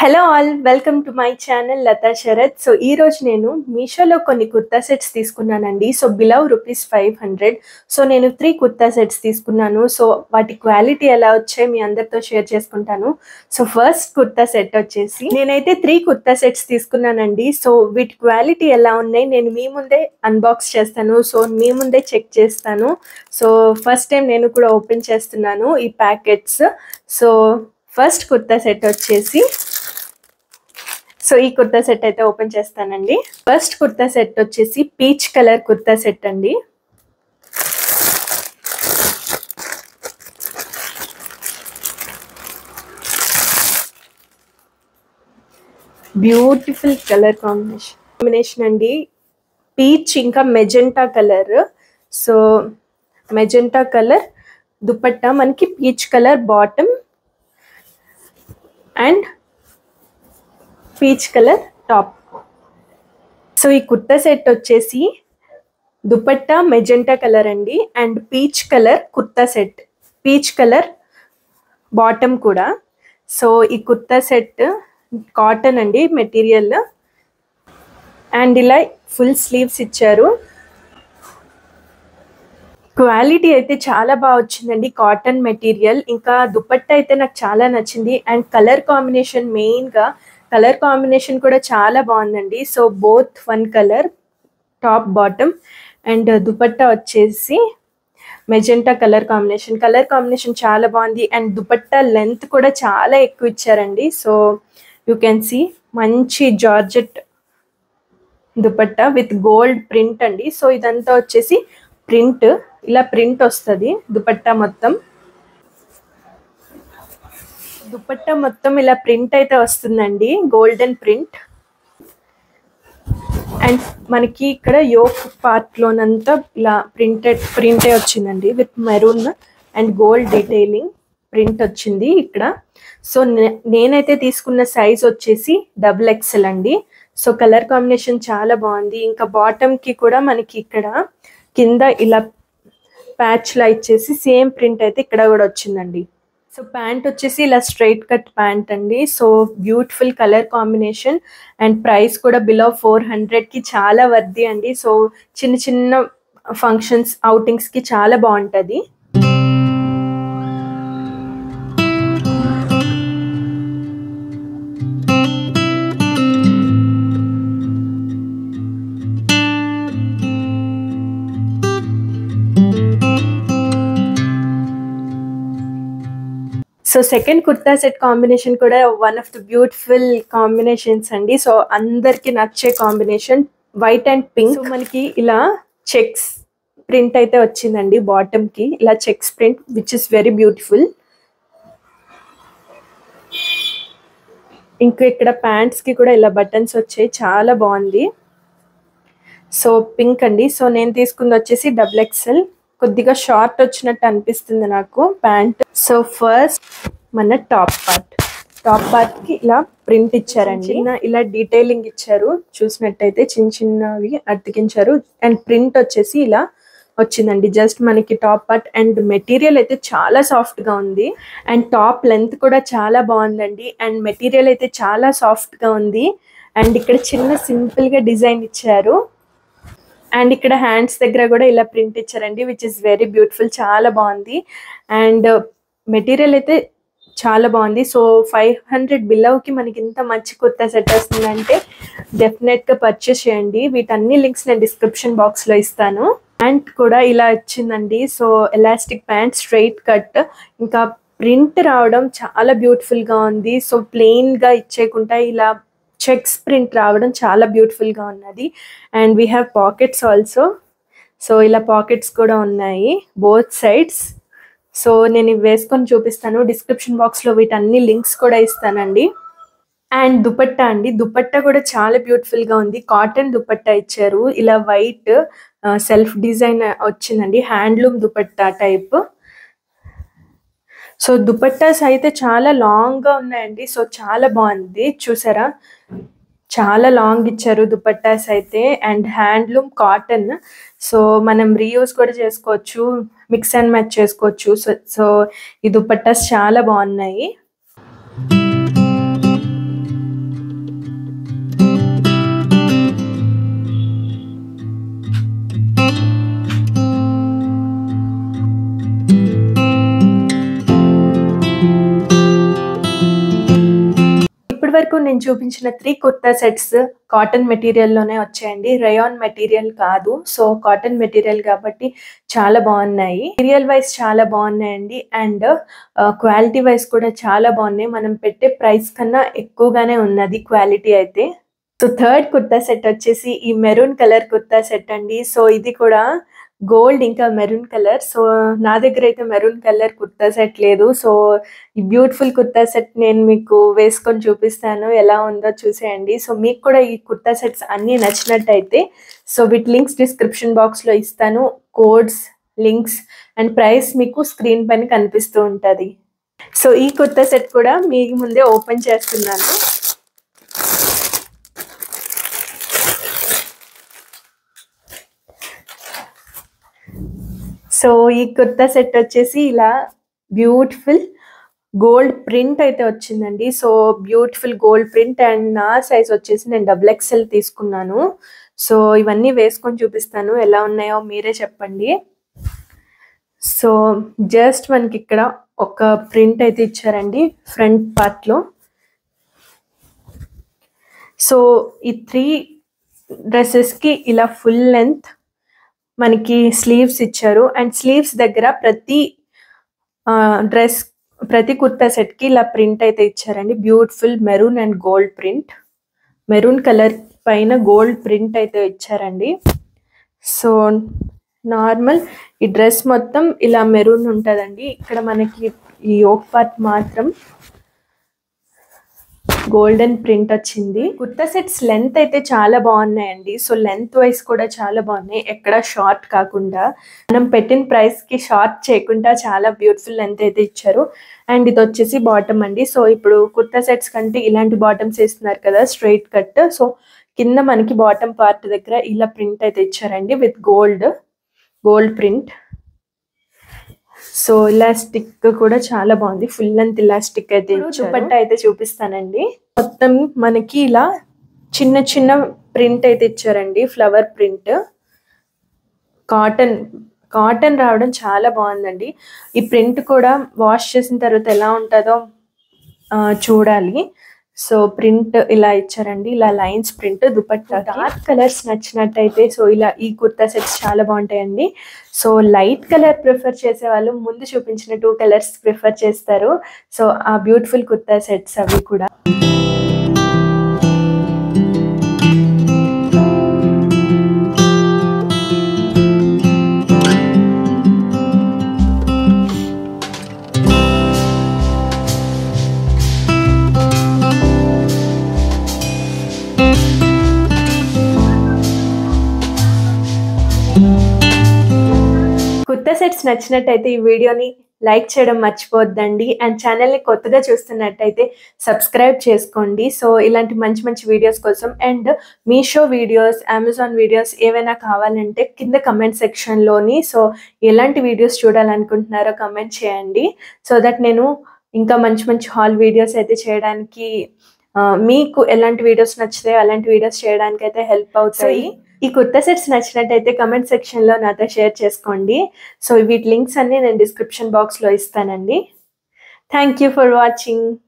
hello all welcome to my channel Latha Sharath so ఈ రోజు నేను మీషోలో కొన్ని కుర్తా సెట్స్ తీసుకున్నానండి so below rupees five hundred so నేను త్రీ కుర్తా సెట్స్ తీసుకున్నాను సో వాటి క్వాలిటీ ఎలా వచ్చాయి మీ అందరితో షేర్ చేసుకుంటాను సో ఫస్ట్ కుర్తా సెట్ వచ్చేసి నేనైతే త్రీ కుర్తా సెట్స్ తీసుకున్నానండి సో వీటి క్వాలిటీ ఎలా ఉన్నాయి నేను మీ ముందే అన్బాక్స్ చేస్తాను సో మీ ముందే చెక్ చేస్తాను సో ఫస్ట్ టైం నేను కూడా ఓపెన్ చేస్తున్నాను ఈ packets so first kurta set వచ్చేసి సో ఈ కుర్తా సెట్ అయితే ఓపెన్ చేస్తానండి ఫస్ట్ కుర్తా సెట్ వచ్చేసి పీచ్ కలర్ కుర్తా సెట్ అండి బ్యూటిఫుల్ కలర్ కాంబినేషన్ కాంబినేషన్ అండి పీచ్ ఇంకా magenta colour so magenta colour dupatta మనకి peach colour bottom and peach colour top so ఈ కుర్తా సెట్ వచ్చేసి దుపట్టా మెజెంటా కలర్ అండి and peach colour kurta set peach colour bottom కూడా so ఈ kurta set cotton అండి material and ఇలా ఫుల్ స్లీవ్స్ ఇచ్చారు క్వాలిటీ అయితే చాలా బాగా వచ్చిందండి కాటన్ మెటీరియల్ ఇంకా దుపట్టా అయితే నాకు చాలా నచ్చింది అండ్ కలర్ కాంబినేషన్ మెయిన్గా కలర్ కాంబినేషన్ కూడా చాలా బాగుందండి so both one colour top bottom and dupatta వచ్చేసి magenta colour combination colour combination చాలా బాగుంది అండ్ దుపట్టా లెంత్ కూడా చాలా ఎక్కువ ఇచ్చారండి సో యూ కెన్ సి మంచి georgette dupatta with gold print అండి సో ఇదంతా వచ్చేసి ప్రింట్ ఇలా ప్రింట్ వస్తుంది దుపట్టా మొత్తం దుపట్టా మొత్తం ఇలా ప్రింట్ అయితే వస్తుందండి గోల్డెన్ ప్రింట్ అండ్ మనకి ఇక్కడ యోక్ పార్ట్లోనంతా ఇలా ప్రింటెడ్ ప్రింటే వచ్చిందండి with maroon and gold detailing print వచ్చింది ఇక్కడ సో నేనైతే తీసుకున్న సైజ్ వచ్చేసి డబుల్ ఎక్సెల్ అండి సో కలర్ కాంబినేషన్ చాలా బాగుంది ఇంకా బాటమ్కి కూడా మనకి ఇక్కడ కింద ఇలా ప్యాచ్లా ఇచ్చేసి సేమ్ ప్రింట్ అయితే ఇక్కడ కూడా వచ్చిందండి సో ప్యాంట్ వచ్చేసి ఇలా స్ట్రైట్ కట్ ప్యాంట్ అండి so beautiful colour combination and price కూడా బిలో ఫోర్ హండ్రెడ్కి చాలా వర్ది అండి సో చిన్న చిన్న ఫంక్షన్స్ అవుటింగ్స్కి చాలా బాగుంటుంది so second kurta set combination కూడా one of the beautiful combinations అండి సో అందరికి నచ్చే కాంబినేషన్ వైట్ అండ్ పింక్ మనకి ఇలా చెక్స్ ప్రింట్ అయితే వచ్చిందండి బాటమ్ కి ఇలా checks print which is very beautiful ఇంకా ఇక్కడ ప్యాంట్స్ కి కూడా ఇలా బటన్స్ వచ్చాయి చాలా బాగుంది సో పింక్ అండి సో నేను తీసుకుంది వచ్చేసి డబుల్ ఎక్సెల్ కొద్దిగా షార్ట్ వచ్చినట్టు అనిపిస్తుంది నాకు ప్యాంట్ సో ఫస్ట్ మన టాప్ పార్ట్ టాప్ పార్ట్ కి ఇలా ప్రింట్ ఇచ్చారండి చిన్న ఇలా డీటెయిలింగ్ ఇచ్చారు చూసినట్టయితే చిన్న చిన్నవి అతికించారు అండ్ ప్రింట్ వచ్చేసి ఇలా వచ్చిందండి జస్ట్ మనకి టాప్ పార్ట్ అండ్ మెటీరియల్ అయితే చాలా సాఫ్ట్ గా ఉంది అండ్ టాప్ లెంత్ కూడా చాలా బాగుందండి అండ్ మెటీరియల్ అయితే చాలా సాఫ్ట్ గా ఉంది అండ్ ఇక్కడ చిన్న సింపుల్ గా డిజైన్ ఇచ్చారు అండ్ ఇక్కడ హ్యాండ్స్ దగ్గర కూడా ఇలా ప్రింట్ ఇచ్చారండి విచ్ ఇస్ వెరీ బ్యూటిఫుల్ చాలా బాగుంది అండ్ మెటీరియల్ అయితే చాలా బాగుంది సో ఫైవ్ హండ్రెడ్ బిల్లవ్కి మనకి ఇంత మంచి కుర్తా సెట్ వస్తుందంటే డెఫినెట్గా పర్చేస్ చేయండి వీటన్ని లింక్స్ నేను డిస్క్రిప్షన్ బాక్స్లో ఇస్తాను ప్యాంట్ కూడా ఇలా వచ్చిందండి so elastic pant straight cut ఇంకా ప్రింట్ రావడం చాలా బ్యూటిఫుల్గా ఉంది సో ప్లెయిన్గా ఇచ్చేయకుండా ఇలా చెక్స్ ప్రింట్ రావడం చాలా బ్యూటిఫుల్గా ఉన్నది and we have pockets also so ఇలా పాకెట్స్ కూడా ఉన్నాయి బోత్ సైడ్స్ సో నేను ఇవి వేసుకొని చూపిస్తాను డిస్క్రిప్షన్ బాక్స్లో వీటన్ని లింక్స్ కూడా ఇస్తానండి అండ్ దుపట్టా అండి దుపట్టా కూడా చాలా బ్యూటిఫుల్గా ఉంది కాటన్ దుపట్టా ఇచ్చారు ఇలా వైట్ సెల్ఫ్ డిజైన్ వచ్చిందండి handloom dupatta type so dupattas అయితే చాలా లాంగ్గా ఉన్నాయండి సో చాలా బాగుంది చూసారా చాలా లాంగ్ ఇచ్చారు దుపట్టాస్ అయితే అండ్ హ్యాండ్లూమ్ కాటన్ సో మనం రీయూస్ కూడా చేసుకోవచ్చు మిక్స్ అండ్ మ్యాచ్ చేసుకోవచ్చు సో సో ఈ దుపట్టాస్ చాలా బాగున్నాయి వరకు నేను చూపించిన త్రీ కుర్తా సెట్స్ కాటన్ మెటీరియల్లోనే వచ్చాయండి రయాన్ మెటీరియల్ కాదు సో కాటన్ మెటీరియల్ కాబట్టి చాలా బాగున్నాయి మెటీరియల్ వైజ్ చాలా బాగున్నాయండి అండ్ క్వాలిటీ వైజ్ కూడా చాలా బాగున్నాయి మనం పెట్టే ప్రైస్ కన్నా ఎక్కువగానే ఉన్నది క్వాలిటీ అయితే సో థర్డ్ కుర్తా సెట్ వచ్చేసి ఈ మెరూన్ కలర్ కుర్తా సెట్ అండి సో ఇది కూడా గోల్డ్ ఇంకా మెరూన్ కలర్ సో నా దగ్గర అయితే మెరూన్ కలర్ కుర్తా సెట్ లేదు సో ఈ బ్యూటిఫుల్ కుర్తా సెట్ నేను మీకు వేసుకొని చూపిస్తాను ఎలా ఉందో చూసేయండి సో మీకు కూడా ఈ కుర్తా సెట్స్ అన్నీ నచ్చినట్టయితే సో వీటి లింక్స్ డిస్క్రిప్షన్ బాక్స్లో ఇస్తాను కోడ్స్ లింక్స్ అండ్ ప్రైస్ మీకు స్క్రీన్ పైన కనిపిస్తూ ఉంటుంది సో ఈ కుర్తా సెట్ కూడా మీ ముందే ఓపెన్ చేస్తున్నాను సో ఈ కుర్తా సెట్ వచ్చేసి ఇలా బ్యూటిఫుల్ గోల్డ్ ప్రింట్ అయితే వచ్చిందండి so beautiful gold print and నా సైజ్ వచ్చేసి నేను డబుల్ ఎక్స్ఎల్ తీసుకున్నాను సో ఇవన్నీ వేసుకొని చూపిస్తాను ఎలా ఉన్నాయో మీరే చెప్పండి సో జస్ట్ మనకి ఇక్కడ ఒక ప్రింట్ అయితే ఇచ్చారండి ఫ్రంట్ పార్ట్లో సో ఈ త్రీ డ్రెస్సెస్కి ఇలా ఫుల్ లెంత్ మనకి స్లీవ్స్ ఇచ్చారు అండ్ స్లీవ్స్ దగ్గర ప్రతి డ్రెస్ ప్రతి కుర్తా సెట్కి ఇలా ప్రింట్ అయితే ఇచ్చారండి beautiful maroon and gold print maroon colour పైన గోల్డ్ ప్రింట్ అయితే ఇచ్చారండి సో నార్మల్ ఈ డ్రెస్ మొత్తం ఇలా మెరూన్ ఉంటుందండి ఇక్కడ మనకి ఈ యోక్ పార్ట్ మాత్రం గోల్డెన్ ప్రింట్ వచ్చింది కుర్తా సెట్స్ లెంత్ అయితే చాలా బాగున్నాయండి సో లెంత్ వైస్ కూడా చాలా బాగున్నాయి ఎక్కడ షార్ట్ కాకుండా మనం పెట్టిన ప్రైస్ కి షార్ట్ చేయకుండా చాలా బ్యూటిఫుల్ లెంత్ అయితే ఇచ్చారు అండ్ ఇది వచ్చేసి బాటమ్ అండి సో ఇప్పుడు కుర్తా సెట్స్ కంటే ఇలాంటి బాటమ్స్ వేస్తున్నారు కదా స్ట్రైట్ కట్ సో కింద మనకి బాటమ్ పార్ట్ దగ్గర ఇలా ప్రింట్ అయితే ఇచ్చారండి with gold gold print so elastic కూడా చాలా బాగుంది ఫుల్ లెంత్ ఇలాస్టిక్ అయితే దుపట్ట అయితే చూపిస్తానండి మొత్తం మనకి ఇలా చిన్న చిన్న ప్రింట్ అయితే ఇచ్చారండి ఫ్లవర్ ప్రింట్ కాటన్ కాటన్ రావడం చాలా బాగుందండి ఈ ప్రింట్ కూడా వాష్ చేసిన తర్వాత ఎలా ఉంటుందో చూడాలి సో ప్రింట్ ఇలా ఇచ్చారండి ఇలా lines print dupatta dark colours నచ్చినట్టయితే సో ఇలా ఈ కుర్తా సెట్స్ చాలా బాగుంటాయండి సో లైట్ కలర్ ప్రిఫర్ చేసే వాళ్ళు ముందు చూపించిన టూ కలర్స్ ప్రిఫర్ చేస్తారు సో ఆ బ్యూటిఫుల్ కుర్తా సెట్స్ అవి కూడా కుర్తా సెట్స్ నచ్చినట్టయితే ఈ వీడియోని లైక్ చేయడం మర్చిపోద్దండి అండ్ ఛానల్ని కొత్తగా చూస్తున్నట్టయితే సబ్స్క్రైబ్ చేసుకోండి సో ఇలాంటి మంచి మంచి వీడియోస్ కోసం and Meesho videos Amazon videos ఏవైనా కావాలంటే కింద కమెంట్ సెక్షన్లోని సో ఎలాంటి వీడియోస్ చూడాలనుకుంటున్నారో కమెంట్ చేయండి సో దట్ నేను ఇంకా మంచి మంచి హాల్ వీడియోస్ అయితే చేయడానికి మీకు ఎలాంటి వీడియోస్ నచ్చితే అలాంటి వీడియోస్ చేయడానికి అయితే హెల్ప్ అవుతాయి ఈ కుర్తా సెట్స్ నచ్చినట్టయితే కమెంట్ సెక్షన్లో నాతో షేర్ చేసుకోండి సో వీటి లింక్స్ అన్ని నేను డిస్క్రిప్షన్ బాక్స్లో ఇస్తానండి థ్యాంక్ యూ ఫర్ వాచింగ్